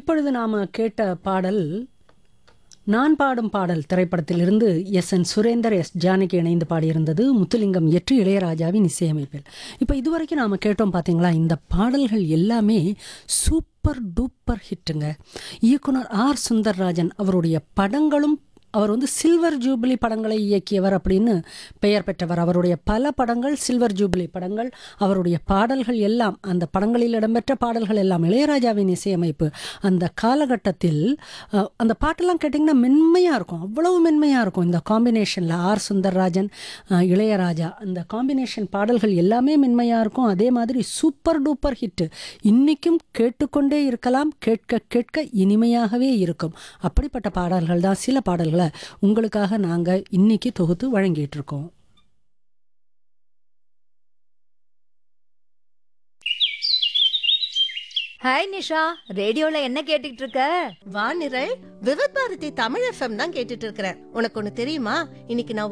இப்பொழுது நாம் கேட்ட பாடல் நான் பாடும் பாடல் திரைப்படத்திலிருந்து S N Surendar S Janaki இணைந்து பாடியிருந்தது முத்துலிங்கம் எற்று இளையராஜாவின் இசையமைப்பில் இப்போ இதுவரைக்கும் நாம் கேட்டோம் பார்த்தீங்களா இந்த பாடல்கள் எல்லாமே சூப்பர் டூப்பர் ஹிட்டுங்க இயக்குனர் ஆர் சுந்தர்ராஜன் அவருடைய படங்களும் அவர் வந்து சில்வர் ஜூபிலி படங்களை இயக்கியவர் அப்படின்னு பெயர் பெற்றவர் அவருடைய பல படங்கள் சில்வர் ஜூபிலி படங்கள் அவருடைய பாடல்கள் எல்லாம் அந்த படங்களில் இடம்பெற்ற பாடல்கள் எல்லாம் இளையராஜாவின் இசையமைப்பு அந்த காலகட்டத்தில் அஹ், அந்த பாட்டெல்லாம் கேட்டிங்கன்னா மென்மையாக இருக்கும் அவ்வளவு மென்மையாக இருக்கும் இந்த காம்பினேஷனில் ஆர் சுந்தர்ராஜன் அஹ், இளையராஜா அந்த காம்பினேஷன் பாடல்கள் எல்லாமே மென்மையாக இருக்கும் அதே மாதிரி சூப்பர் டூப்பர் ஹிட்டு இன்றைக்கும் கேட்டுக்கொண்டே இருக்கலாம் கேட்க கேட்க இனிமையாகவே இருக்கும் அப்படிப்பட்ட பாடல்கள் தான் சில பாடல்களை உங்களுக்காக நாங்கள் இன்னைக்கு தொகுத்து வழங்கிட்டு இருக்கோம் ஹாய் நிஷா ரேடியோல என்ன கேட்டுட்டு இருக்க வானிரல் விவத் பாரதி தமிழ் எஃப்எம் தான் கேட்டுட்டு இருக்கிறேன் உனக்கு ஒண்ணு தெரியுமா இன்னைக்கு நான்